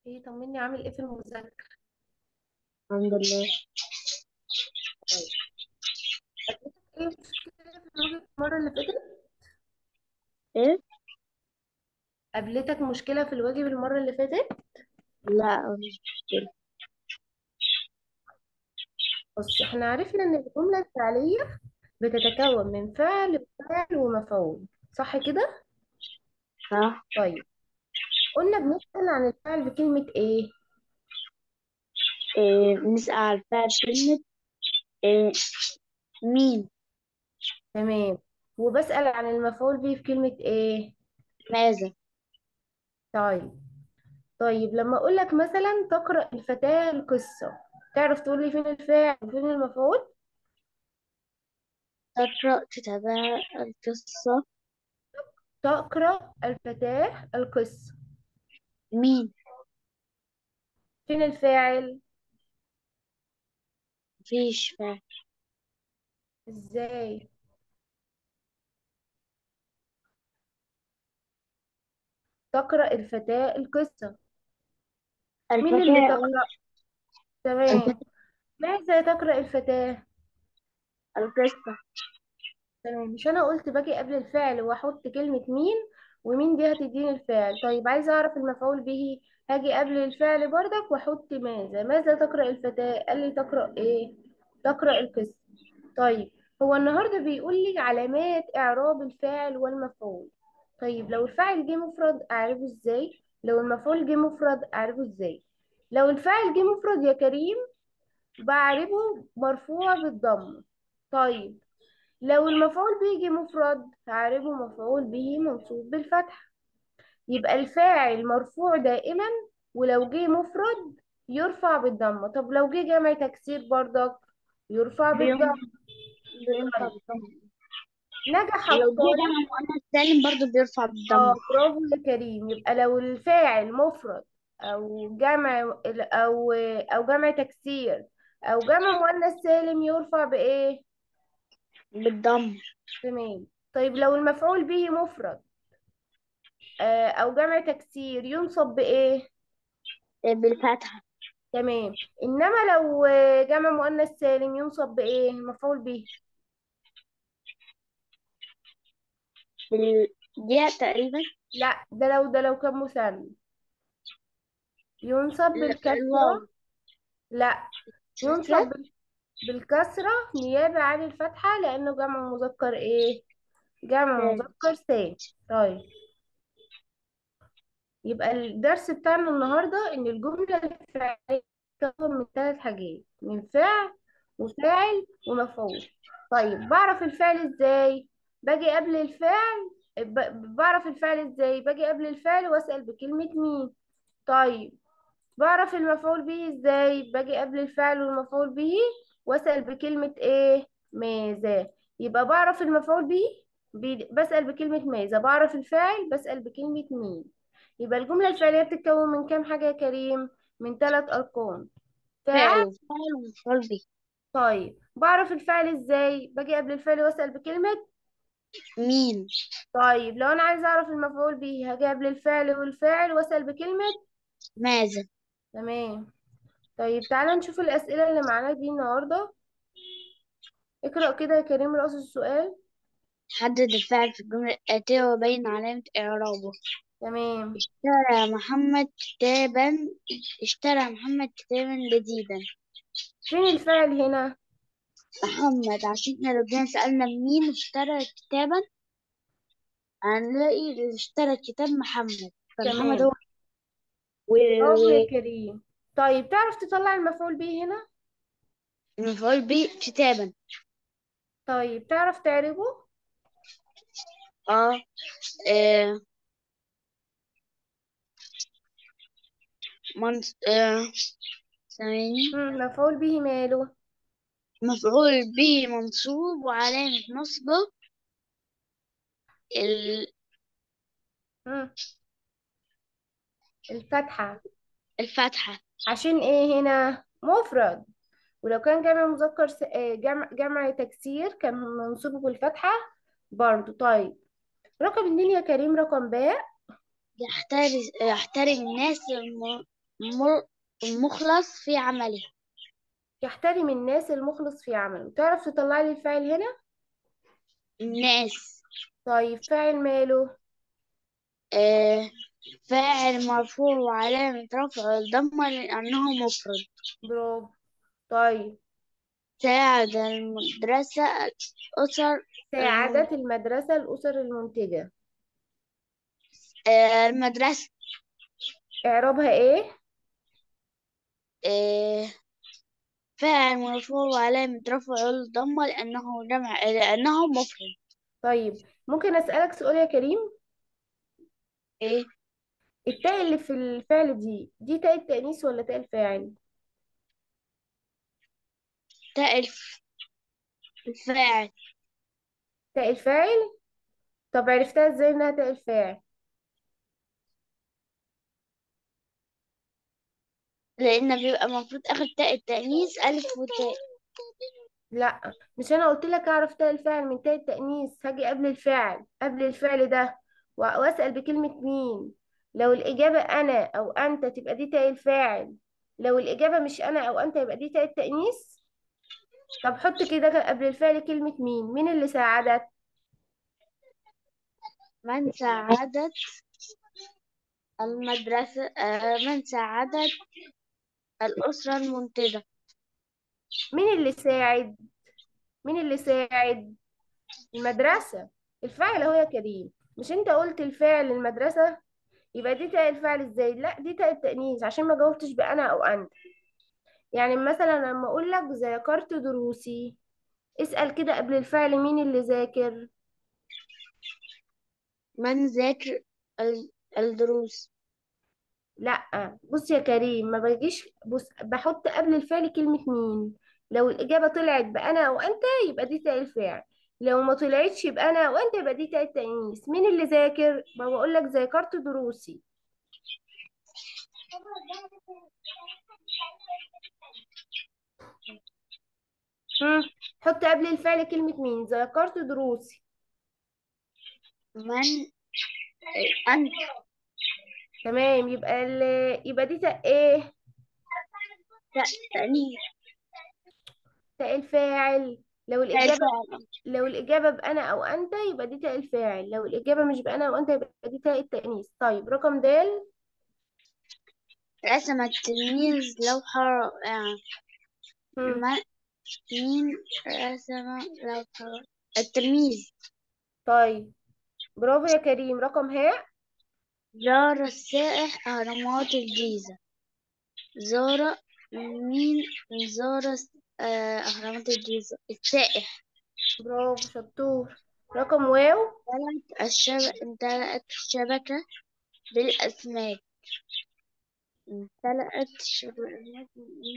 ايه طمني عامل ايه في المذاكرة الحمد لله طيب قابلتك ايه مشكلة في الواجب المرة اللي فاتت ايه قابلتك مشكلة في الواجب المرة اللي فاتت لا مش مشكلة بص احنا عرفنا ان الجملة الفعلية بتتكون من فعل وفاعل ومفعول صح كده صح طيب قلنا بنسأل عن الفعل بكلمة ايه إيه نسأل فعل كلمة إيه مين تمام وبسأل عن المفعول به في كلمة ايه ماذا طيب طيب لما اقول لك مثلا تقرأ الفتاة القصة تعرف تقول لي فين الفاعل وفين المفعول تقرأ تتابع القصة تقرأ الفتاة القصة مين فين الفاعل مفيش فعل ازاي تقرأ الفتاة القصة مين اللي الفتاة تقرأ تمام الفتاة ماذا تقرأ الفتاة القصة تمام مش انا قلت باجي قبل الفعل واحط كلمة مين ومين دي هتديني الفعل طيب عايزة اعرف المفعول به هاجي قبل الفعل بردك واحط ماذا ماذا تقرأ الفتاة قال لي تقرأ ايه تقرأ القصة طيب هو النهاردة بيقول لي علامات اعراب الفاعل والمفعول طيب لو الفاعل جه مفرد اعرفه ازاي لو المفعول جه مفرد اعرفه ازاي لو الفاعل جه مفرد يا كريم بعربه مرفوع بالضم طيب لو المفعول بيجي مفرد هعربه مفعول به منصوب بالفتح يبقى الفاعل مرفوع دائما ولو جه مفرد يرفع بالضمة طب لو جه جمع تكسير برضك يرفع بالضمة بينفع بينفع طيب بالضم نجح ولو جه الطالب جمع مؤنث سالم برضه بيرفع بالضم اه برافو يا كريم يبقى لو الفاعل مفرد او جمع او او جمع تكسير او جمع مؤنث سالم يرفع بايه بالضم تمام طيب لو المفعول به مفرد آه، او جمع تكسير ينصب بايه إيه بالفتحة تمام انما لو آه، جمع مؤنث سالم ينصب بايه مفعول به بالياء تقريبا لا ده لو ده لو كان مثنى ينصب ال- الواو بالكسرة لا ينصب كده بال- بالكسرة نيابة عن الفتحة لأنه جمع مذكر إيه؟ جمع سالم مذكر سالم طيب يبقى الدرس بتاعنا النهاردة إن الجملة الفعلية تتكون من ثلاث حاجات من فعل وفاعل ومفعول طيب بعرف الفعل إزاي؟ باجي قبل الفعل ب- بعرف الفعل إزاي؟ باجي قبل الفعل وأسأل بكلمة مين؟ طيب بعرف المفعول به ازاي باجي قبل الفعل والمفعول به واسأل بكلمة ايه ماذا يبقى بعرف المفعول به بي- بسأل بكلمة ماذا بعرف الفاعل بسأل بكلمة مين يبقى الجملة الفعلية بتتكون من كام حاجة يا كريم من ثلاث أرقام فعل فاعل وفعل ومفعول به طيب بعرف الفعل ازاي باجي قبل الفعل واسأل بكلمة مين طيب لو انا عايزة اعرف المفعول به هاجي قبل الفعل والفاعل واسأل بكلمة ماذا تمام طيب تعالى نشوف الأسئلة اللي معانا دي النهاردة اقرأ كده يا كريم رأس السؤال حدد الفعل في الجملة الآتية وبين علامة إعرابه تمام اشترى محمد كتابا اشترى محمد كتابا جديدا فين الفعل هنا محمد عشان احنا لو جينا سألنا مين اشترى كتابا هنلاقي اللي اشترى كتاب محمد فمحمد تمام هو برافو يا كريم طيب تعرف تطلع المفعول به هنا والمفعول به كتابا طيب تعرف تعربه اه آه، منص... آه، ثواني مم، مفعول به ماله مفعول به منصوب وعلامة نصبه ال- مم، الفتحة الفتحة عشان ايه هنا مفرد ولو كان جمع مذكر س... آه، جمع جمع تكسير كان منصوبه بالفتحة برضو طيب رقم اتنين يا كريم رقم باء يحترز يحترم الناس الم... مر- المخلص في عمله يحترم الناس المخلص في عمله تعرف تطلع لي الفاعل هنا الناس طيب فاعل ماله آه فاعل مرفوع وعلامة رفعه الضمة لأنه مفرد برافو طيب ساعد المدرسة الأسر ساعدت المدرسة الأسر المنتجة آه المدرسة إعرابها إيه آه فاعل مرفوع وعلامة رفعه الضمة لأنه جمع لأنه مفرد طيب ممكن أسألك سؤال يا كريم إيه التاء اللي في الفعل دي دي تاء التأنيث ولا تاء الفاعل تاء الف- الفاعل تاء الفاعل طب عرفتها ازاي انها تاء الفاعل لأن بيبقى المفروض آخر تاء التأنيث ألف وتاء لا مش انا قلت لك اعرف تاء الفاعل من تاء التأنيث هاجي قبل الفعل قبل الفعل ده و- واسأل بكلمة مين لو الإجابة أنا أو أنت تبقى دي تاء الفاعل لو الإجابة مش أنا أو أنت يبقى دي تاء التأنيث طب حط كده قبل الفعل كلمة مين مين اللي ساعدك من ساعدت المدرسة آه من ساعدت الأسرة المنتجة مين اللي ساعد مين اللي ساعد المدرسة الفاعل اهو يا كريم مش انت قلت الفاعل المدرسة يبقى دي تاء الفعل ازاي لا دي تاء التأنيث عشان ما جاوبتش بأنا أو أنت يعني مثلا لما أقول لك ذاكرت دروسي اسأل كده قبل الفعل مين اللي ذاكر من ذاكر ال- الدروس لا بص يا كريم ما بجيش بص بحط قبل الفعل كلمة مين لو الإجابة طلعت بأنا أو أنت يبقى دي تاء الفعل لو ما طلعتش يبقى أنا أو أنت يبقى دي تاء التأنيث مين اللي ذاكر ما بقول لك ذاكرت دروسي هم. حط قبل الفعل كلمة مين ذاكرت دروسي من أنت تمام يبقى ال... يبقى دي تاء ايه تاء تأنيث تاء الفاعل لو تاء الإجابة الفاعل لو الإجابة بأنا أو أنت يبقى دي تاء الفاعل لو الإجابة مش بأنا أو أنت يبقى دي تاء التأنيث طيب رقم د رسم التلميذ لوحة رائعة هم. من مين رسم لوحة التلميذ طيب برافو يا كريم رقم ه زار السائح أهرامات الجيزة زار مين زار آه، أهرامات الجيزة السائح برافو شطور رقم واو امتلأت الشبكة امتلأت الشبكة بالأسماك امتلأت الشبكة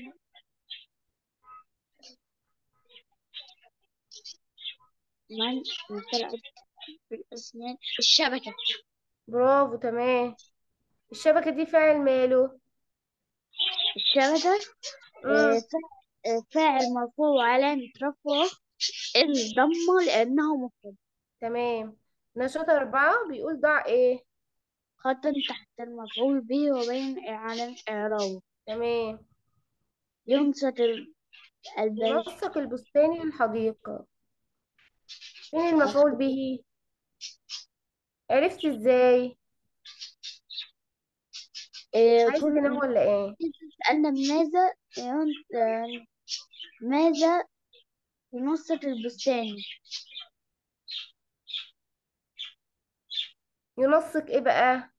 من امتلأت بالأسماك الشبكة برافو تمام الشبكة دي فاعل ماله الشبكة آه، مم. فا- آه، فاعل مرفوع وعلامة رفعه الضمة لأنه مفرد تمام نشاط أربعة بيقول ضع إيه خطا تحت المفعول به وبين علامة إعرابه تمام ينصت ال- البيت ينسق البستان للحديقة فين المفعول به عرفت ازاي آه، عايز كل تنام ولا ايه سألنا ماذا ين- آه، ماذا ينصت البستان ينسق ايه بقى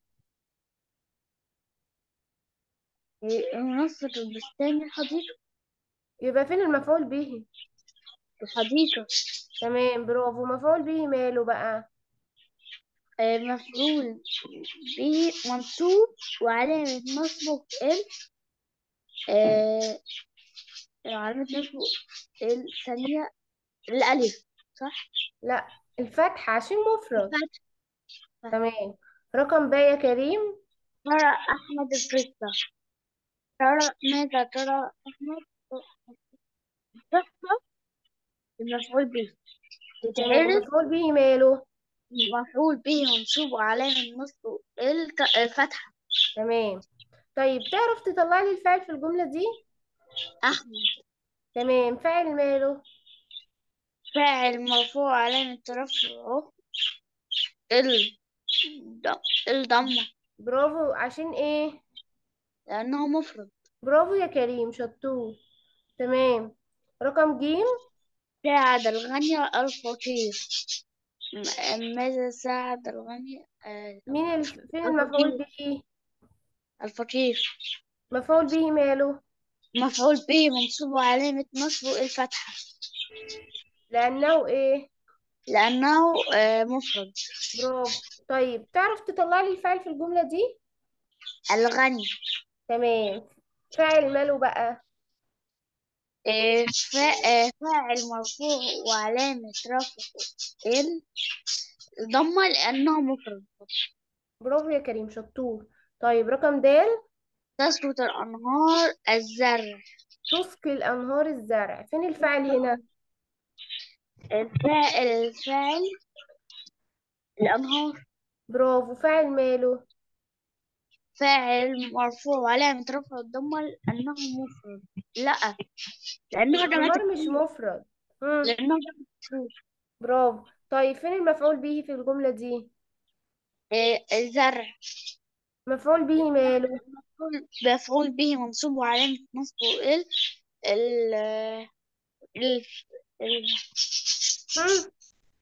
ينصت البستان الحديقة يبقى فين المفعول به الحديقة تمام برافو مفعول به ماله بقى آه، مفعول به منصوب وعلامة نصبه ال آه، علامة نصبه الثانية الألف صح؟ لا الفتح عشان مفرد فتح تمام رقم باء يا كريم ترى أحمد القصة ترى ماذا ترى أحمد القصة المفعول به تمام تتعرف المفعول به ماله مفعول به منصوب وعلامة نصبه الك- الفتحة تمام طيب تعرف تطلع لي الفعل في الجملة دي أحمد تمام فاعل ماله فاعل مرفوع علامة رفعه ال الضمة برافو عشان ايه لأنه مفرد برافو يا كريم شطور تمام رقم جيم ساعد الغني الفقير م- ماذا ساعد الغني آه، مين الف... فين المفعول الفقير به الفقير مفعول به ماله مفعول به منصوب علامة نصبه الفتحة لأنه ايه لأنه آه، مفرد برافو طيب تعرف تطلع لي الفعل في الجملة دي الغني تمام فاعل ماله بقى آه، فا- آه، فاعل مرفوع وعلامة رفعه ال ضمة لأنه مفرد برافو يا كريم شطور طيب رقم دال تسقط الأنهار الزرع تسقي الأنهار الزرع فين الفاعل هنا الفاعل الفاعل الأنهار برافو فاعل ماله فاعل مرفوع وعلامة رفع الضمة لأنه مفرد لا لأنه جماعة الأنهار مش مفرد مم. لأنه جمع مفرود برافو طيب فين المفعول به في الجملة دي إيه، الزرع مفعول به ماله مفعول مفعول به منصوب وعلامة نصبه ال ال ال ال- مم.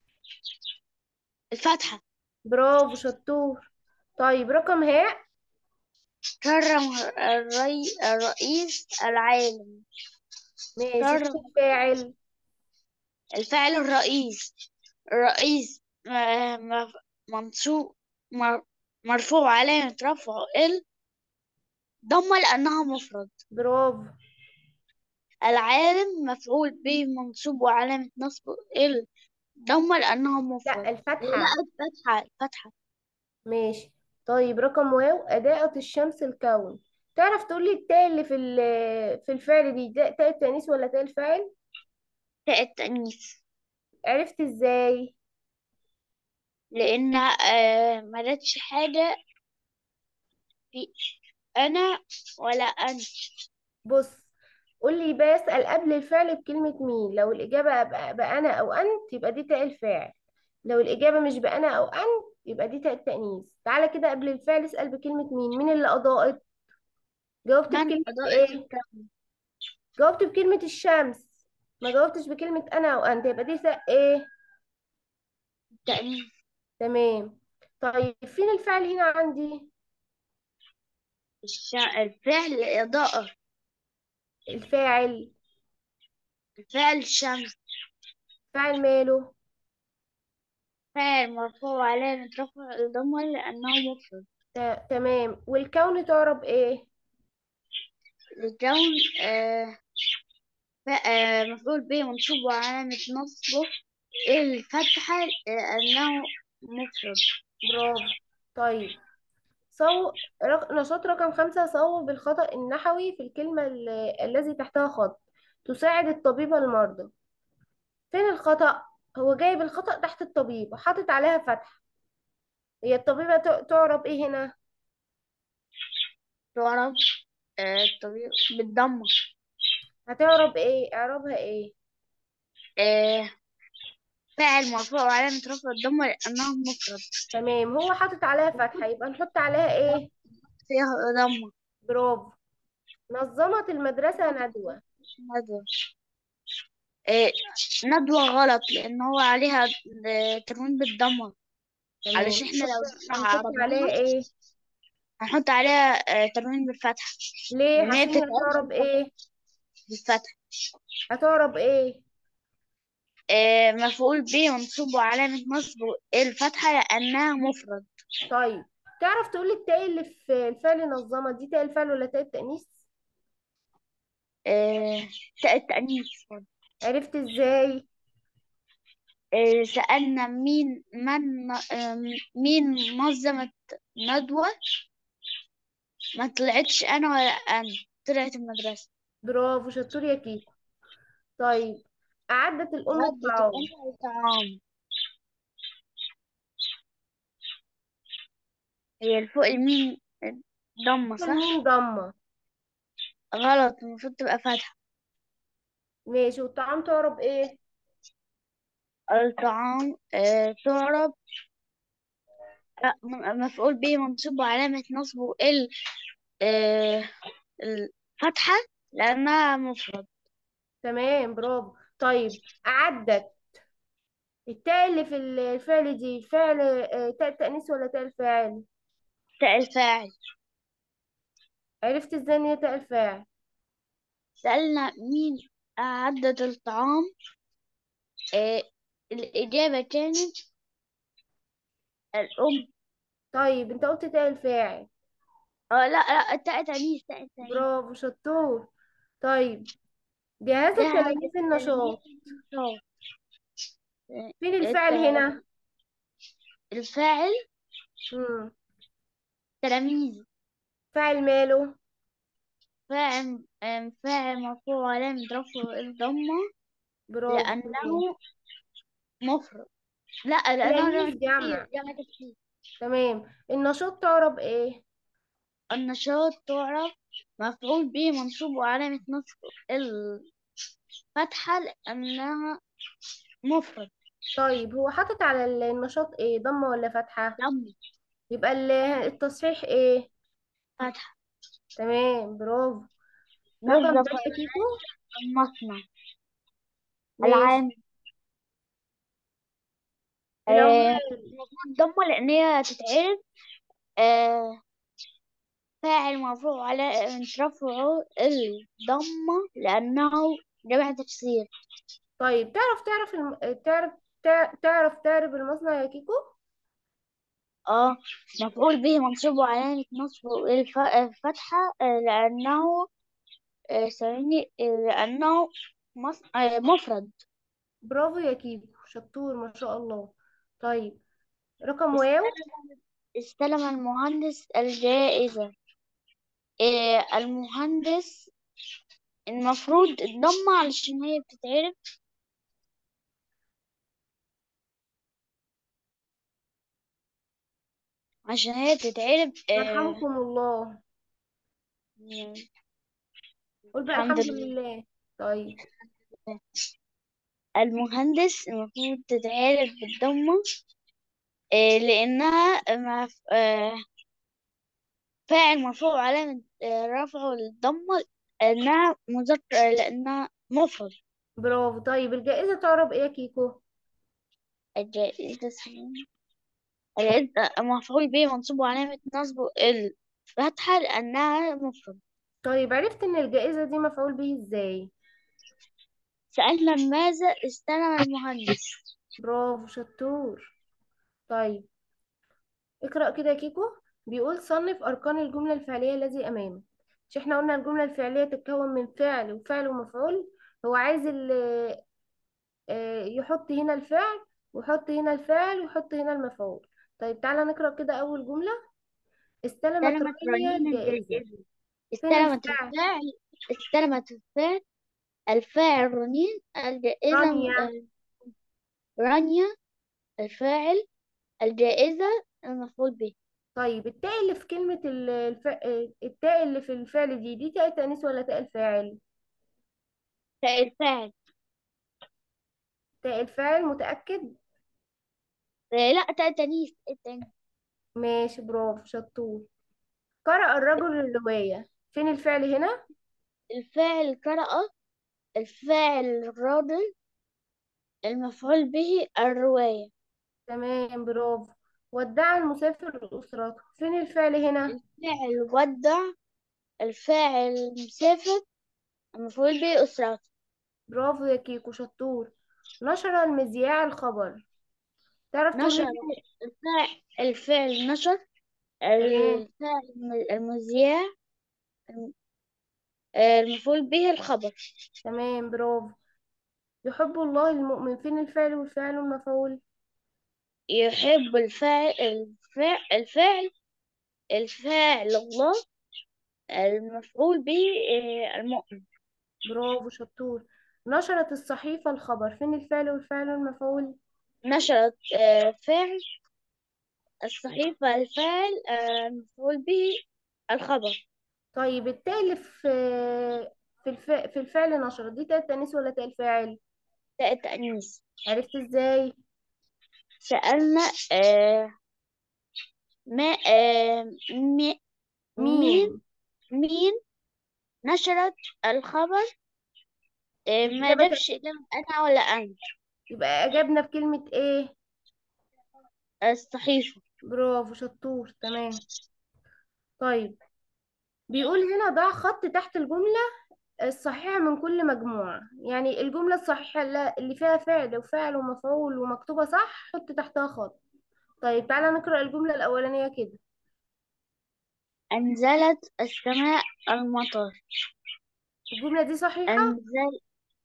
الفتحة برافو شطور طيب رقم هاء كرم الري الرئيس العالم ماشي كرم فين الفاعل الفاعل الرئيس الرئيس م- م- منصوب مر- مرفوع علامة رفعه ال ضمة لأنها مفرد برافو العالم مفعول به منصوب وعلامة نصبه ال ضمة لأنها لا مفرد لا الفتحة الفتحة الفتحة ماشي طيب رقم واو أداءة الشمس الكون تعرف تقول لي التاء اللي في ال- في الفعل دي ده تاء التانيث ولا تاء الفاعل تاء التأنيث عرفت ازاي لأن آه ملتش حاجة في أنا ولا أنت بص قول لي بسأل قبل الفعل بكلمة مين لو الإجابة بقى, بقى أنا أو أنت يبقى دي تاء الفاعل لو الإجابة مش بأنا أو أنت يبقى دي تاء التأنيث تعالى كده قبل الفعل اسأل بكلمة مين مين اللي أضاءت جاوبت من بكلمة أضاءت إيه الكون جاوبت بكلمة الشمس ما جاوبتش بكلمة أنا أو أنت يبقى دي تاء إيه التأنيث تمام طيب فين الفعل هنا عندي الش... الفعل إضاءة الفاعل الفعل الشمس فاعل ماله فاعل مرفوع علامة رفع الضمة لأنه مفرد ت- تمام والكون تعرب إيه الكون آه ف- آه مفعول به منصوب وعلامة نصبه الفتحة لأنه مفرد برافو طيب صو... رق... نشاط رقم خمسة صوب الخطأ النحوي في الكلمة ال... الذي تحتها خط تساعد الطبيب المرضى فين الخطأ هو جايب الخطأ تحت الطبيب وحاطط عليها فتحة هي الطبيبة ت... تعرب ايه هنا تعرف آه الطبيب بالضمة هتعرب ايه اعرابها ايه آه فاعل مرفوع وعلامة رفع الضمة لأنه مفرد تمام هو حاطط عليها فتحة يبقى نحط عليها ايه فيها ضمة برافو نظمت المدرسة ندوة ندوة آه ندوة غلط لأن هو عليها آه، تنوين بالضمة تمام علشان احنا لو هنحط جينا هنحط عليها عربناها ايه هنحط عليها آه، تنوين بالفتحة ليه لأن هي عشان هي بتتقال هتعرب ايه بالفتحة هتعرب ايه آه، مفعول به منصوب وعلامة نصبه الفتحة لأنها مفرد طيب تعرف تقول التاء اللي في الفعل نظمة دي تاء الفعل ولا تاء التأنيث آه، تاء التأنيث عرفت ازاي آه، سألنا مين من آه، مين نظمت ندوة ما طلعتش أنا ولا أنا طلعت المدرسة برافو شطور يا كيكو طيب أعدت الأم عدت الطعام الأم الطعام هي الفوق الميم ضمة الميم صح ضمة غلط المفروض تبقى فتحة ماشي والطعام تعرب ايه الطعام آه تعرب لا م- مفعول به منصوب وعلامة نصبه ال آه الفتحة لأنها مفرد تمام برافو طيب أعدت التاء اللي في الفعل دي فعل آه، تاء التأنيث ولا تاء الفاعل تاء الفاعل عرفت ازاي ان هي تاء الفاعل سألنا مين أعدت الطعام آه الإجابة كانت الأم طيب انت قلت تاء الفاعل اه لا لا التاء تانيث تاء تانيث برافو شطور طيب جهزت جهز تلاميذ التلاميذ النشاط النشاط آه، فين الفعل الت- هنا الفاعل مم. تلاميذ فاعل ماله فاعل آم، فاعل مرفوع علامة رفعه الضمة برافو تمام لأنه مفرد لا لأنه جمع تلاميذ تكسير جمع جمع تكسير تمام النشاط تعرب ايه النشاط تعرف مفعول به منصوب وعلامة نصب الفتحة لأنها مفرد طيب هو حاطط على النشاط ايه ضمة ولا فتحة ضم يبقى ال- التصحيح ايه فتحة تمام برافو رقم وظف ده يا كيكو المصنع ماشي العام آه، العمال المفروض ضمة لأن هي تتعرف آه، فاعل مرفوع على رفعه الضمة لأنه جمع تكسير طيب تعرف تعرف الم... تعرف تع- تعرف تعرف المصنع يا كيكو اه مفعول به منصوب وعلامة نصبه الف- الفتحة آه، لأنه آه، ثواني آه، لأنه مص- آه، مفرد برافو يا كيكو شطور ما شاء الله طيب رقم واو استلم استلم المهندس الجائزة آه، المهندس المفروض الضمة علشان هي بتتعرف عشان هي بتتعرف آه، يرحمكم الله قول بقى الحمد الحمد لله لله طيب المهندس المفروض تتعرف بالضمة آه، لأنها مف- آه، فاعل مرفوع علامة آه، رفعه الضمة لأنها مذكر لأنها مفرد برافو طيب الجائزة تعرف ايه يا كيكو الجائزة اسمها- الجائزة مفعول به منصوب علامة نصبه الفتحة لأنها مفرد طيب عرفت ان الجائزة دي مفعول به ازاي سألنا ماذا استلم المهندس برافو شطور طيب اقرأ كده يا كيكو بيقول صنف أركان الجملة الفعلية الذي أمامك مش احنا قلنا الجملة الفعلية تتكون من فعل وفعل ومفعول هو عايز ال- آه، يحط هنا الفعل ويحط هنا الفعل ويحط هنا المفعول طيب تعالى نقرأ كده أول جملة استلمت استلمت رانيا رنين الجائزة الجائزة فين استلمت الفعل الفاعل استلمت الفاعل الفاعل رنين الجائزة م- رانيا آه، رانيا الفاعل الجائزة المفعول به طيب التاء اللي في كلمة ال- الف... آه، التاء اللي في الفعل دي دي تاء التأنيث ولا تاء الفاعل الفاعل تاء الفاعل متأكد آه، لا تاء تانيث التاني ماشي برافو شطور قرأ الرجل الرواية فين الفعل هنا الفاعل قرأ الفاعل الراجل المفعول به الرواية تمام برافو ودع المسافر أسرته فين الفعل هنا الفاعل ودع الفاعل مسافر المفعول به أسرته برافو يا كيكو شطور نشر المذياع الخبر تعرف تقول لي نشر فين الفاعل الفعل نشر تمام الفاعل الم- المذياع آه، المفعول به الخبر تمام برافو يحب الله المؤمن فين الفعل والفعل والمفعول يحب الفاعل الفاعل الفاعل الفاعل الله المفعول به آه، المؤمن برافو شطور نشرت الصحيفة الخبر فين الفعل والفعل والمفعول نشرت آه، فاعل الصحيفة الفاعل آه، المفعول به الخبر طيب التاء اللي في في الف... في الفعل نشر دي تاء التانيث ولا تاء الفاعل تاء التأنيث عرفت ازاي سألنا آه ما آه مي- مين مين مين نشرت الخبر آه ما الإجابة جابش إجابة أنا ولا أنت يبقى أجبنا بكلمة ايه الصحيفة برافو شطور تمام طيب بيقول هنا ضع خط تحت الجملة الصحيحة من كل مجموعة يعني الجملة الصحيحة اللي اللي فيها فعل وفاعل ومفعول ومكتوبة صح حط تحتها خط طيب تعالى نقرأ الجملة الأولانية كده أنزلت السماء المطر الجملة دي صحيحة أنزل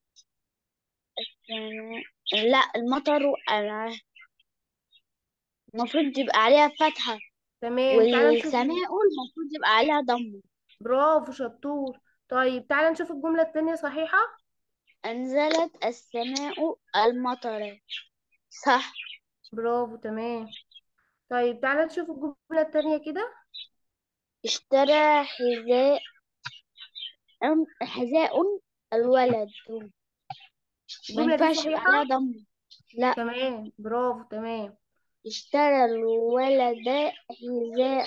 السماء لا المطر أنا المفروض يبقى عليها فتحة تمام تعالى نشوف والسماء المفروض يبقى عليها ضمة برافو شطور طيب تعالى نشوف الجملة التانية صحيحة أنزلت السماء المطر صح برافو تمام طيب تعالى نشوف الجملة التانية كده اشترى حذاء حذاء الولد ما الجملة دي ينفعش يبقى صحيحة عليها ضمة لا تمام برافو تمام اشترى الولد حذاء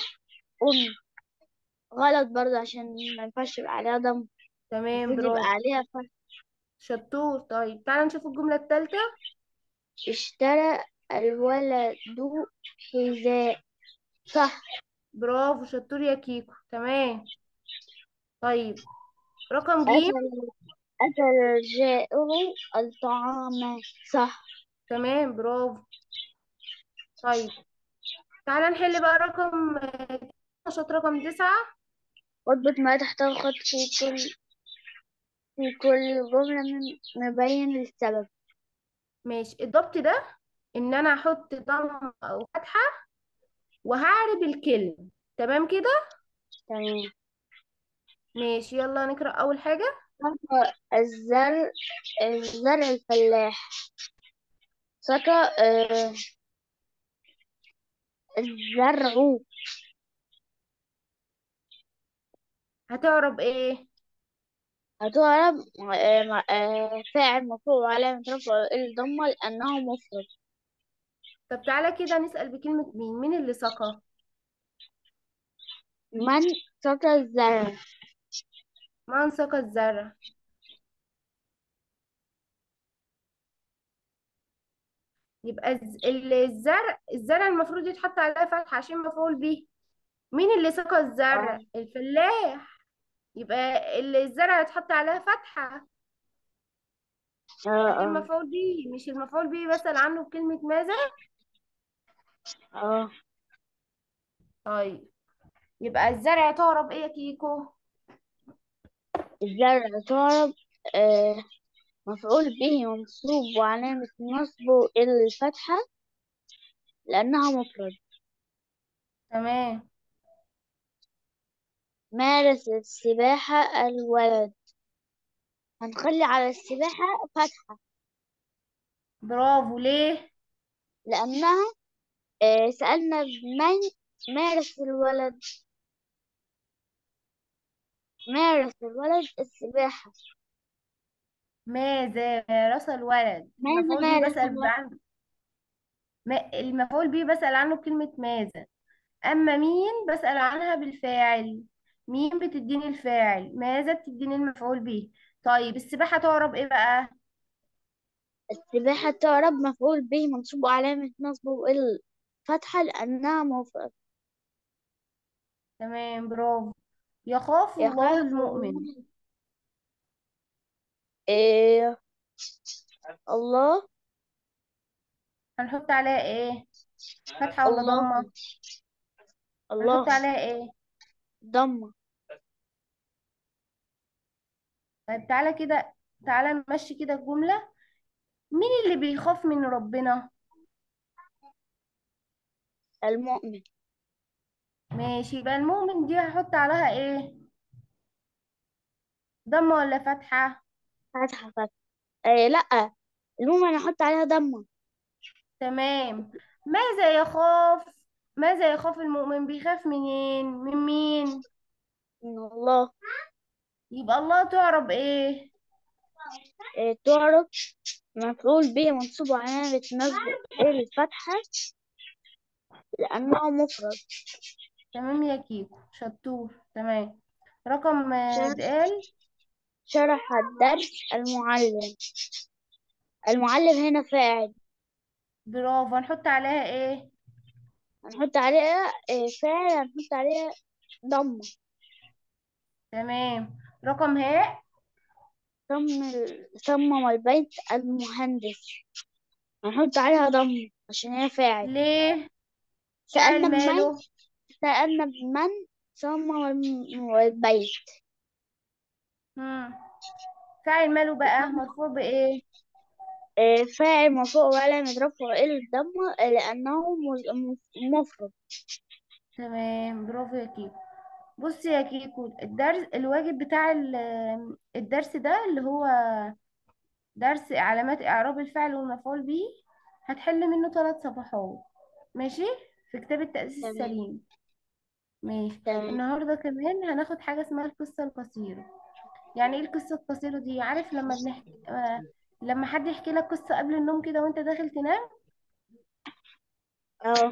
غلط برضه عشان ما ينفعش يبقى عليها ضمة تمام المفروض يبقى برافو عليها فتح شطور طيب تعالى نشوف الجملة التالتة اشترى الولد حذاء صح برافو شطور يا كيكو تمام طيب رقم ج أكل أكل الجائع الطعام صح تمام برافو طيب تعالى نحل بقى رقم نشاط رقم تسعة واضبط ما تحت الخط في كل في كل جملة من- مبين السبب ماشي الضبط ده ان انا احط ضم او فتحة وهعرب الكلمة تمام كده تمام ماشي يلا نقرأ اول حاجة الزرع الزرع الفلاح سقى آه، الزرع هتعرب ايه هتعرب آه، مع- آه، فاعل مفعول وعلامة رفعه الضمة لأنه مفرد طب تعالى كده نسأل بكلمة مين مين اللي سقى من سقى الزرع من سقى الزرع يبقى الز- ال- الزرع الزرع المفروض يتحط عليها فتحة عشان مفعول به مين اللي سقى الزرع اه الفلاح يبقى ال- الزرع يتحط عليها فتحة اه عشان اه مفعول به مش المفعول به بسأل عنه بكلمة ماذا اه طيب يبقى الزرع تعرب ايه يا كيكو الزرع تعرب آه، مفعول به منصوب وعلامة نصبه الفتحة لأنها مفرد تمام مارس السباحة الولد هنخلي على السباحة فتحة برافو ليه لأنها آه، سألنا من مارس الولد مارس الولد السباحة ماذا مارس الولد ماذا المفعول به مارس بسأل الولد عنه ما المفعول به بسأل عنه بكلمة ماذا أما مين بسأل عنها بالفاعل مين بتديني الفاعل ماذا بتديني المفعول به طيب السباحة تعرب ايه بقى السباحة تعرب مفعول به منصوب وعلامة نصبه الفتحة لأنها مفرد تمام برافو يخاف الله يخاف المؤمن الله إيه الله هنحط عليها ايه فتحة ولا الله ضمة الله هنحط عليها ايه ضمة طيب تعالى كده تعالى نمشي كده الجملة مين اللي بيخاف من ربنا المؤمن ماشي يبقى المؤمن دي هحط عليها ايه ضمة ولا فتحة فتحة فتحة إيه لأ المؤمن أحط عليها ضمة تمام ماذا يخاف ماذا يخاف المؤمن بيخاف منين من مين من الله يبقى الله تعرب ايه آه، تعرف مفعول به منصوب علامة نصبه الفتحة لأنه مفرد تمام يا كيكو شطور تمام رقم آه، شرح دال شرح الدرس المعلم المعلم هنا فاعل برافو هنحط عليها ايه هنحط عليها آه، فاعل هنحط عليها ضمة تمام رقم هاء صمم ال- صمم البيت المهندس هنحط عليها ضمة عشان هي فاعل ليه فاعل سألنا من ماله سألنا من صمم الم- البيت مم. فاعل ماله بقى مرفوع بايه آه، فاعل مرفوع وعلامة رفعه الضمة آه، لأنه مز- م- مفرد تمام برافو يا كيكو بصي يا كيكو الدرس الواجب بتاع ال- الدرس ده اللي هو درس علامات إعراب الفعل والمفعول به هتحل منه ثلاث صفحات ماشي في كتاب التأسيس تمام السليم ماشي تمام النهاردة كمان هناخد حاجة اسمها القصة القصيرة يعني ايه القصة القصيرة دي عارف لما بنحكي آه لما حد يحكي لك قصة قبل النوم كده وانت داخل تنام اه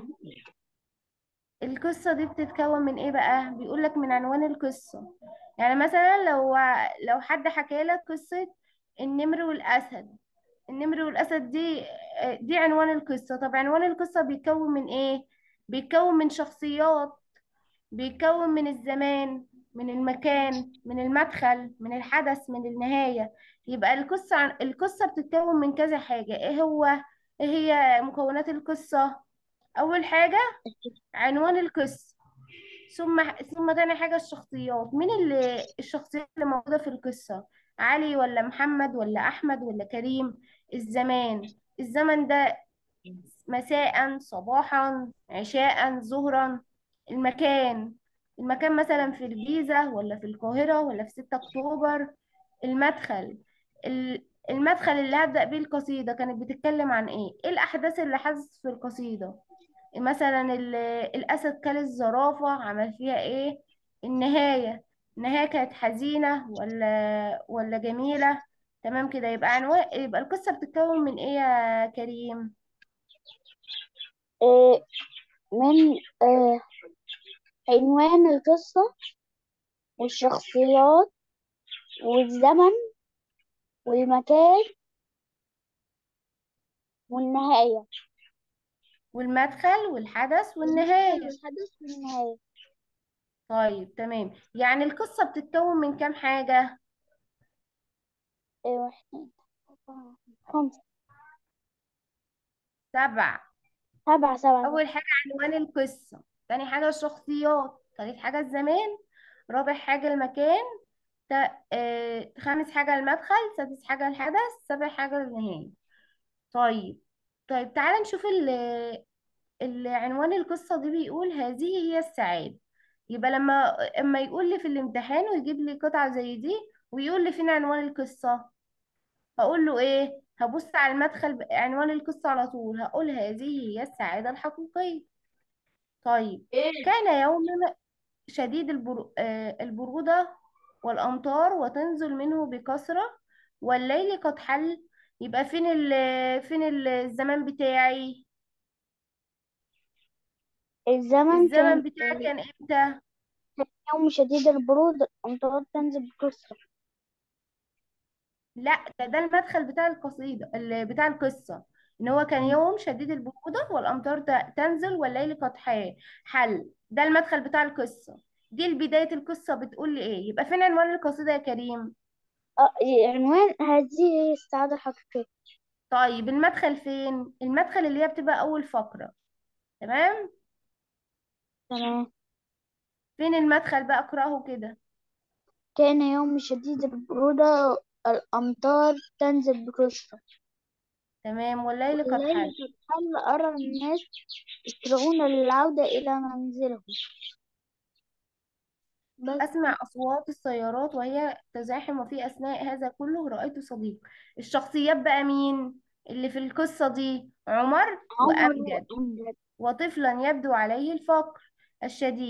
القصة دي بتتكون من ايه بقى بيقول لك من عنوان القصة يعني مثلا لو لو حد حكى لك قصة النمر والأسد النمر والأسد دي دي عنوان القصة طب عنوان القصة بيتكون من ايه بيتكون من شخصيات بيتكون من الزمان من المكان من المدخل من الحدث من النهاية يبقى القصة عن القصة بتتكون من كذا حاجة ايه هو ايه هي مكونات القصة أول حاجة عنوان القصة ثم ثم تاني حاجة الشخصيات مين اللي الشخصيات اللي موجودة في القصة علي ولا محمد ولا أحمد ولا كريم الزمان الزمن ده مساء صباحا عشاء ظهرا المكان المكان مثلا في الجيزة ولا في القاهرة ولا في 6 أكتوبر المدخل ال- المدخل اللي هبدأ بيه القصيدة كانت بتتكلم عن إيه؟ إيه الأحداث اللي حدثت في القصيدة؟ مثلا ال- الأسد كل الزرافة عمل فيها إيه النهاية النهاية كانت حزينة ولا ولا جميلة تمام كده يبقى عنوان يبقى القصة بتتكون من إيه يا كريم آه، من آه، عنوان القصة والشخصيات والزمن والمكان والنهاية والمدخل والحدث المدخل والنهاية والحدث والنهاية طيب تمام يعني القصة بتتكون من كام حاجة آه، واحد اتنين أربعة خمسة سبع سبعة سبعة أول حاجة عنوان القصة تاني حاجة الشخصيات تالت حاجة الزمان رابع حاجة المكان تا... آه... خامس حاجة المدخل سادس حاجة الحدث سابع حاجة النهاية طيب طيب تعالى نشوف ال... العنوان القصة دي بيقول هذه هي السعادة يبقى لما اما يقول لي في الامتحان ويجيب لي قطعة زي دي ويقول لي فين عنوان القصة هقول له ايه هبص على المدخل ب- عنوان القصة على طول هقول هذه هي السعادة الحقيقية طيب كان يوم شديد البر... آه، البرودة والأمطار وتنزل منه بكثرة والليل قد حل يبقى فين ال... فين ال- الزمان بتاعي الزمن كان الزمن بتاعي كان امتى يوم شديد البرودة الأمطار تنزل بكثرة لا ده ده المدخل بتاع القصيدة ال- بتاع القصة ان هو كان يوم شديد البرودة والامطار ت- تنزل والليل قد ح- حل ده المدخل بتاع القصة دي بداية القصة بتقول لي ايه يبقى فين عنوان القصيدة يا كريم آه، عنوان هذه هي السعادة الحقيقية طيب المدخل فين المدخل اللي هي بتبقى اول فقرة تمام تمام فين المدخل بقى اقراه كده كان يوم شديد البرودة الأمطار تنزل بكثرة تمام والليل قد والليل حل قد حل أرى الناس يسرعون للعودة إلى منزلهم بس أسمع أصوات السيارات وهي تزاحم وفي أثناء هذا كله رأيت صديق الشخصيات بقى مين اللي في القصة دي عمر عمر وأمجد وأمجد وطفلا يبدو عليه الفقر الشديد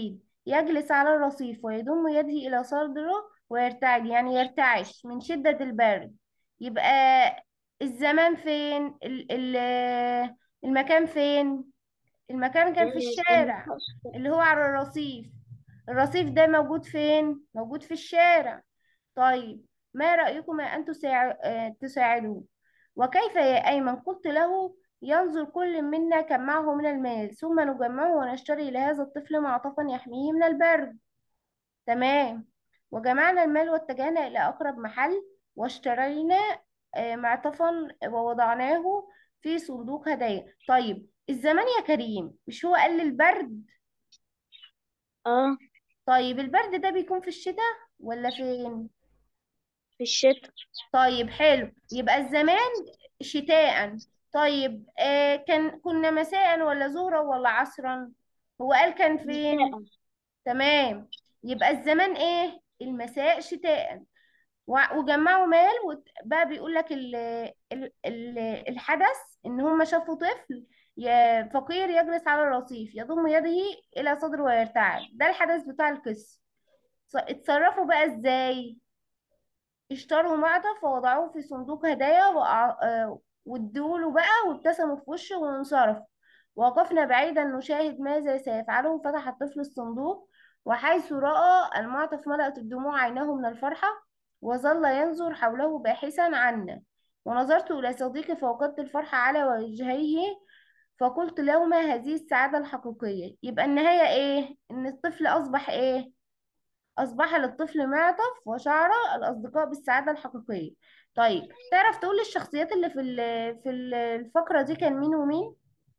يجلس على الرصيف ويضم يده إلى صدره ويرتعد يعني يرتعش من شدة البرد يبقى الزمان فين ال ال المكان فين المكان كان في آه، الشارع اللي هو على الرصيف الرصيف ده موجود فين موجود في الشارع طيب ما رأيكم أن تساع- آه، تساعدوه وكيف يا أيمن قلت له ينظر كل منا كم معه من المال ثم نجمعه ونشتري لهذا الطفل معطفا يحميه من البرد تمام وجمعنا المال واتجهنا إلى أقرب محل واشترينا آه، معطفا ووضعناه في صندوق هدايا طيب الزمان يا كريم مش هو قال البرد اه طيب البرد ده بيكون في الشتاء ولا فين في الشتاء طيب حلو يبقى الزمان شتاء طيب آه كان كنا مساء ولا ظهرا ولا عصرا هو قال كان فين مساء تمام يبقى الزمان ايه المساء شتاء وع- وجمعوا مال وت- بقى بيقول لك ال ال ال الحدث ان هم شافوا طفل ي- فقير يجلس على الرصيف يضم يده الى صدره ويرتعد ده الحدث بتاع القصة ص- اتصرفوا بقى ازاي اشتروا معطف ووضعوه في صندوق هدايا وأع- آه، وادوله بقى وابتسموا في وشه وانصرفوا وقفنا بعيدا نشاهد ماذا سيفعله فتح الطفل الصندوق وحيث رأى المعطف ملأت الدموع عينه من الفرحة وظل ينظر حوله باحثا عنا ونظرت إلى صديقي فوجدت الفرحة على وجهيه فقلت له ما هذه السعادة الحقيقية يبقى النهاية إيه؟ إن الطفل أصبح إيه؟ أصبح للطفل معطف وشعر الأصدقاء بالسعادة الحقيقية طيب تعرف تقول لي الشخصيات اللي في ال- في ال- الفقرة دي كان مين ومين؟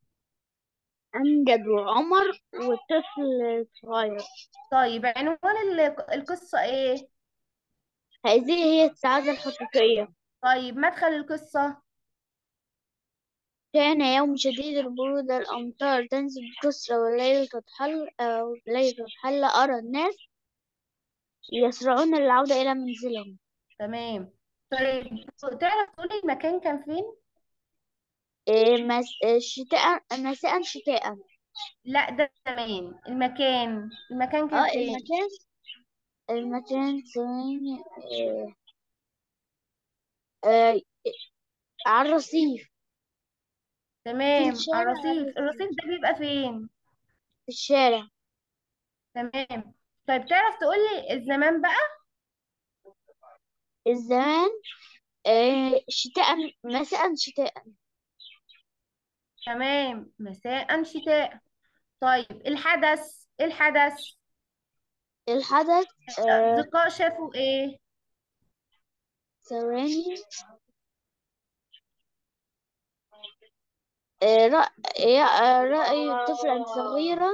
أمجد وعمر وطفل صغير طيب عنوان ال- القصة إيه؟ هذه هي السعادة الحقيقية طيب مدخل القصة كان يوم شديد البرودة الأمطار تنزل بكثرة والليل تضحل آه، والليل تضحل أرى الناس يسرعون للعودة إلى منزلهم تمام طيب تعرف تقول لي المكان كان فين؟ إيه، مس... آه، شتاء مساء شتاء لا ده زمان المكان المكان كان اه فين؟ المكان المكان ثواني آه، آه، على الرصيف في تمام على الشارع على الرصيف الرصيف الرصيف ده بيبقى فين؟ في الشارع تمام طيب تعرف تقول لي الزمان بقى؟ الزمان آه، شتاء مساء شتاء تمام مساء شتاء طيب الحدث الحدث الحدث آه، الأصدقاء شافوا إيه؟ ثواني آه، رأي آه، رأي طفلا صغيرا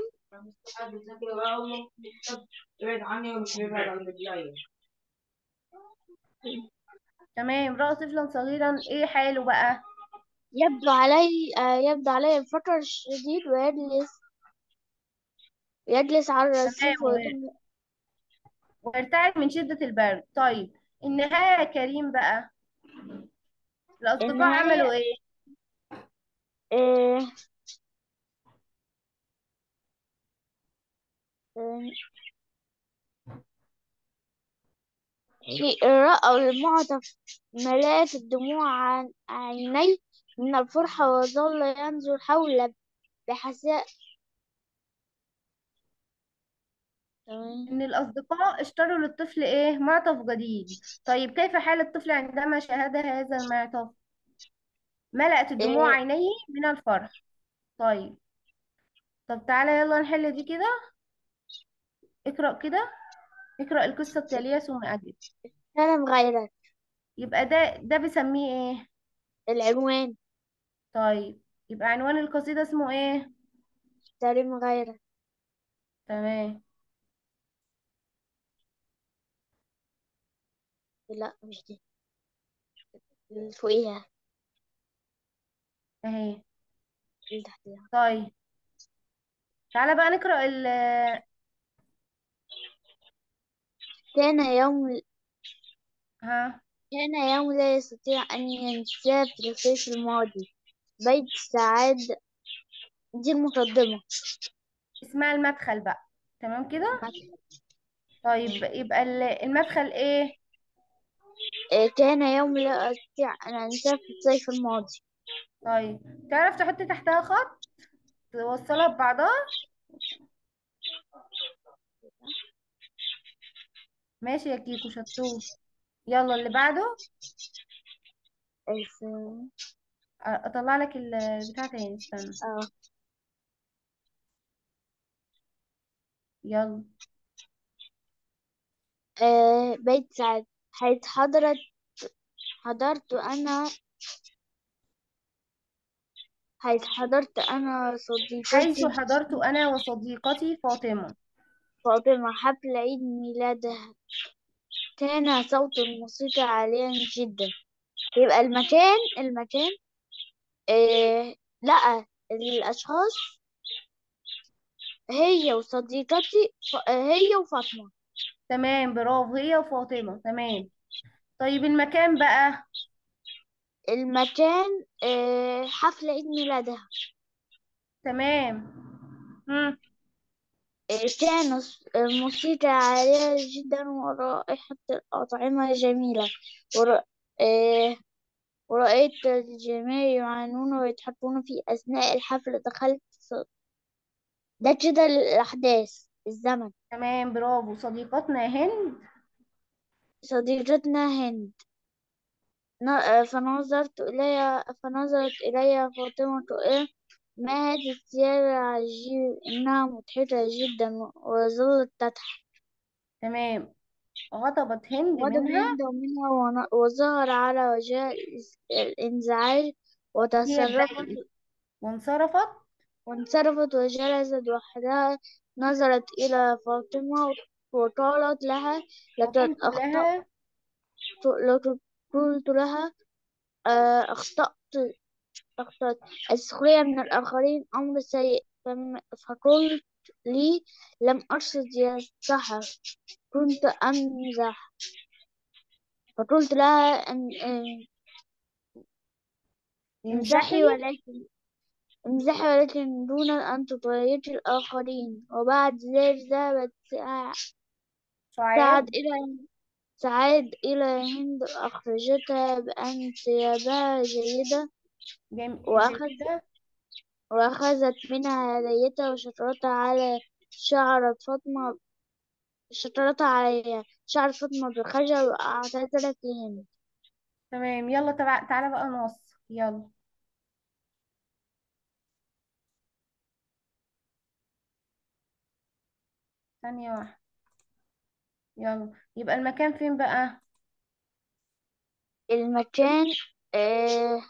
تمام رأى طفلا صغيرا إيه حاله بقى؟ يبدو علي آه، يبدو عليه الفقر الشديد ويجلس يجلس على تمام الرصيف و- ويضم ويرتعد من شدة البرد طيب النهاية يا كريم بقى الأصدقاء عملوا النهاية إيه؟ آه، آه، حي- رأوا المعطف ملات الدموع عن عينيه من الفرحة وظل ينظر حوله بحساء إن الأصدقاء اشتروا للطفل إيه؟ معطف جديد طيب كيف حال الطفل عندما شاهد هذا المعطف؟ ملأت الدموع آه، عينيه من الفرح طيب طب تعالى يلا نحل دي كده اقرأ كده اقرأ القصة التالية ثم أجب كلام غيرك يبقى ده ده بسميه ايه العنوان طيب يبقى عنوان القصيدة اسمه ايه كلام غيرك تمام لا مش دي اللي فوقيها اهي اللي تحتيها طيب تعالى بقى نقرأ ال كان يوم ها كان يوم لا يستطيع أن ينساه في الصيف الماضي بيت سعاد دي المقدمة اسمها المدخل بقى تمام كده مدخل طيب يبقى ال- المدخل ايه آه، كان يوم لا أستطيع أن أنساه في الصيف الماضي طيب تعرف تحط تحتها خط توصلها ببعضها ماشي يا كيكو شطور يلا اللي بعده الف- أ- اطلع لك البتاع تاني استنى اه يلا آه، بيت سعد حيث حضرت حضرت أنا حيث حضرت أنا حيث صديقتي حضرت انا وصديقتي فاطمة فاطمة حفل عيد ميلادها كان صوت الموسيقى عاليا جدا يبقى المكان المكان آه لا الأشخاص هي وصديقتي ف- آه، هي وفاطمة تمام برافو هي وفاطمة تمام طيب المكان بقى المكان آه حفل عيد ميلادها تمام مم. آه كان الص- الموسيقى عالية جدا ورائحة الأطعمة جميلة ور... آه ورأيت الجميع يعانون ويضحكون في أثناء الحفل دخلت ص- ده كده الأحداث الزمن تمام برافو صديقتنا هند صديقتنا هند ن- آه، فنظرت إلي فنظرت إلي فاطمة إيه ما هذه الثياب العجيب إنها مضحكة جدا وظلت تضحك تمام غضبت هند غضب منها هند منها ون- وظهر على وجهها الاس- الانزعاج هي وتصرفت اتضايقت وانصرفت وانصرفت وجلست وحدها نظرت إلى فاطمة وقالت لها لقد وقلت أخطأت لها لقد قلت لها آه، أخطأت أخطأت السخرية من الآخرين أمر سيء فم- فقلت لي لم أقصد يا سحر كنت أمزح فقلت لها أن أن- امزحي امزحي ولكن امزحي ولكن دون أن تضايقي الآخرين وبعد ذلك ذهبت ساعة سعاد سعد إلى سعاد إلى هند أخرجتها بأن ثيابها جيدة جم... وأخذ جيدة وأخذت منها هديتها وشطرتها على شعر فاطمة شطرتها على شعر فاطمة بخجل وأعتذرت لهند تمام يلا تبع... تعالى بقى نوصل يلا ثانية واحدة يلا يبقى المكان فين بقى المكان آه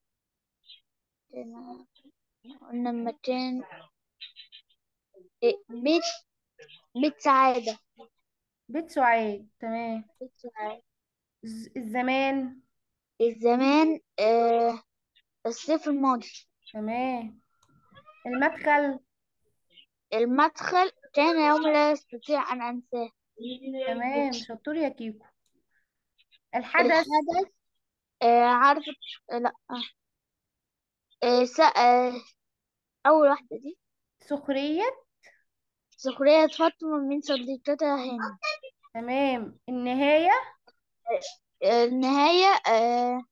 قلنا المكان آه، بيت بيت سعادة بيت سعاد تمام بيت سعادة الز- الزمان الزمان آه الصيف الماضي تمام المدخل المدخل كان يوم لا يستطيع أن أنساه تمام شطور يا كيكو الحدث الحدث آه عارفة لا آه س... آه أول واحدة دي سخرية سخرية فاطمة من صديقتها هند تمام النهاية آه النهاية آه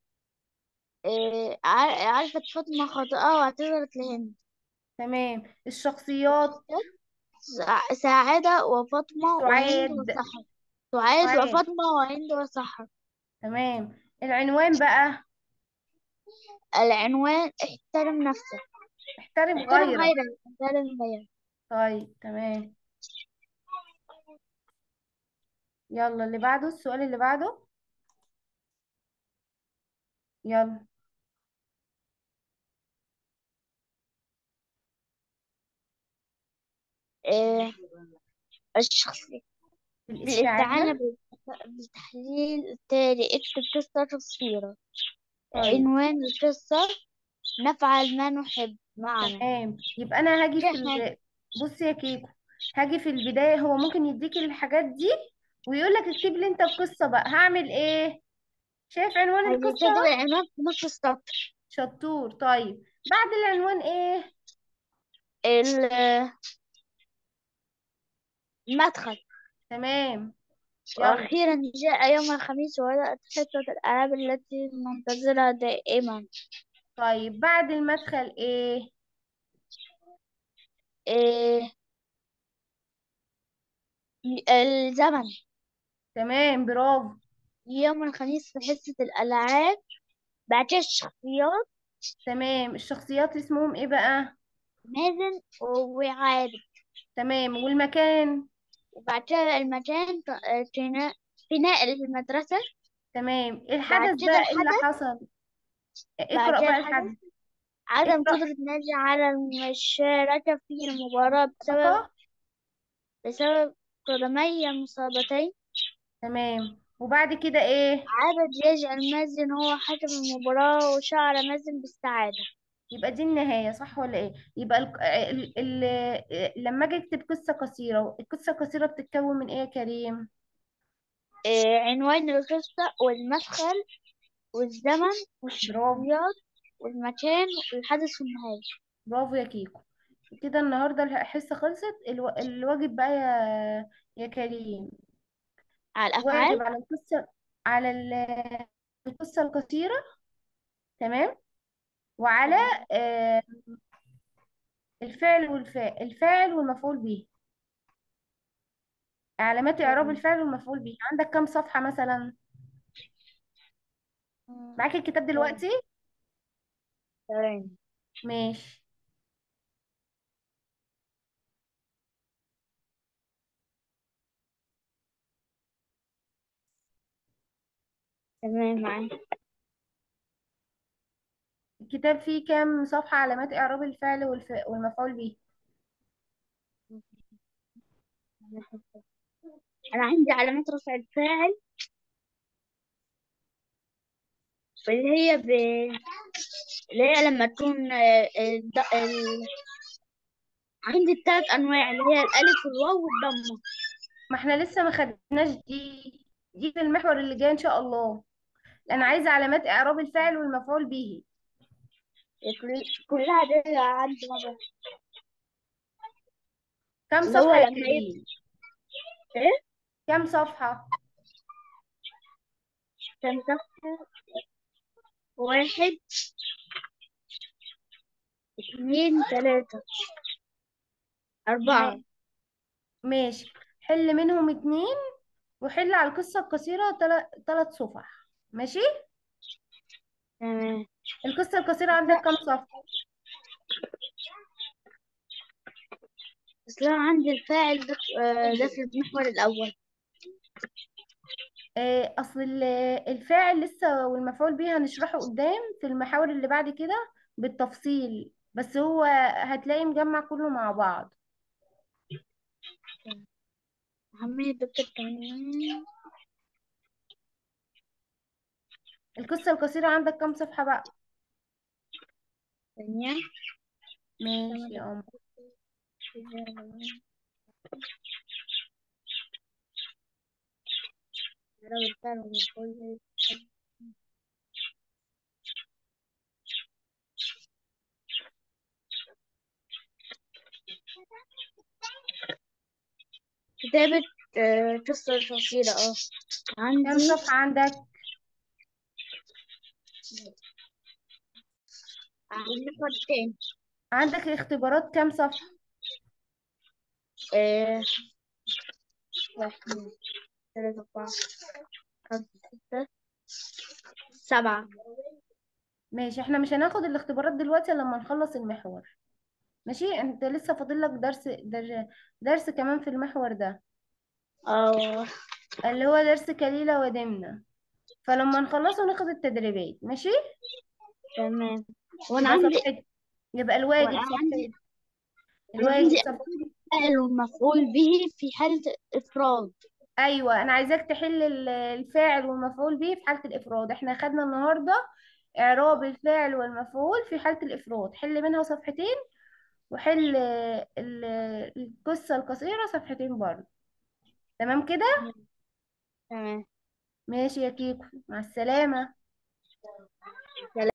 آه عار- عرفت فاطمة خطأها واعتذرت لهند تمام الشخصيات سع- سعادة وفاطمة وهند سعاد وسحر سعاد سعاد وفاطمة وهند وسحر تمام العنوان بقى العنوان احترم نفسك احترم احترم غيرك غيرك احترم غيرك طيب تمام يلا اللي بعده السؤال اللي بعده يلا آه الشخصية الاستعانة بالاستعانة بالذكاء- بالتحليل التالي اكتب قصة قصيرة طيب عنوان القصة نفعل ما نحب معنا تمام يبقى انا هاجي في احنا ال... بص يا كيكو هاجي في البداية هو ممكن يديك الحاجات دي ويقول لك اكتب لي انت القصة بقى هعمل ايه شايف عنوان القصة هيكتب اهو العنوان في نص السطر شطور طيب بعد العنوان ايه ال- المدخل تمام يلا وأخيرا جاء يوم الخميس وبدأت حصة الألعاب التي ننتظرها دائما طيب بعد المدخل ايه إيه الزمن تمام برافو يوم الخميس في حصة الألعاب بعتها الشخصيات تمام الشخصيات اسمهم ايه بقى مازن وعابد تمام والمكان وبعتها المكان ط- آه، تنا- فناء المدرسة تمام بعد الحدث كده بقى ايه اللي الحدث حصل بعد اقرأ كده بقى الحدث الحدث عدم اقرأ قدرة نادي على المشاركة في المباراة بسبب خطأ بسبب قدمي مصابتين تمام وبعد كده ايه عابد يجعل مازن هو حكم المباراة وشعر مازن بالسعادة يبقى دي النهاية صح ولا ايه يبقى ال... ال... ال... لما اجي اكتب قصة قصيرة القصة القصيرة بتتكون من ايه يا كريم آه، عنوان القصة والمدخل والزمن برافو والشخصيات والمكان والحدث في النهاية برافو يا كيكو كده النهاردة الحصة خلصت الو... الواجب بقى يا يا كريم على الأفعال واجب على القصة على ال- القصة القصيرة تمام وعلى تمام آه، الفعل والفاعل الفاعل والمفعول به علامات إعراب تمام الفعل والمفعول به عندك كام صفحة مثلا مم، معاك الكتاب تمام دلوقتي تمام ماشي تمام معاك الكتاب فيه كام صفحة علامات إعراب الفعل والف... والمفعول به أنا عندي علامات رفع الفاعل اللي هي ب... اللي هي لما تكون آه، الد... ال... عندي الثلاث أنواع اللي هي الألف والواو والضمة ما احنا لسه ما خدناش دي دي في المحور اللي جاي إن شاء الله أنا عايزة علامات إعراب الفعل والمفعول به كل... كلها دي عندي مرة كام اللي هو صفحة يا لما يبقى كريم إيه كام صفحة كان صفحة واحد اثنين ثلاثة أربعة ما- ماشي حل منهم اتنين وحل على القصة القصيرة تل- تلات صفح ماشي تمام القصة القصيرة عندك كام صفحة بس أنا عندي الفاعل ده آه، ده في المحور الأول آه، أصل ال- الفاعل لسه والمفعول به هنشرحه قدام في المحاور اللي بعد كده بالتفصيل بس هو هتلاقي مجمع كله مع بعض أهمية دكتور تمام القصة القصيرة عندك كام صفحة بقى ثانية ماشي يا قمر كتابة آه، قصة قصيرة اه كام عندي صفحة عندك عندي خطين عندك اختبارات كام صفحة آه، واحد اثنين ثلاثة أربعة خمسة ستة سبعة ماشي احنا مش هناخد الاختبارات دلوقتي إلا لما نخلص المحور ماشي انت لسه فاضل لك درس درس درس كمان في المحور ده اه اللي هو درس كليلة ودمنة فلما نخلصه ناخد التدريبات ماشي تمام وأنا يبقى عندي صفحة يبقى الواجب وأنا عندي صفحة أنا الواجب عندي صفحة فاعل ومفعول به في حالة إفراد ايوه انا عايزاك تحل ال- الفاعل والمفعول به في حالة الافراد احنا خدنا النهاردة اعراب الفاعل والمفعول في حالة الافراد حل منها صفحتين وحل ال- القصة القصيرة صفحتين برضه تمام كده تمام ماشي يا كيكو مع السلامة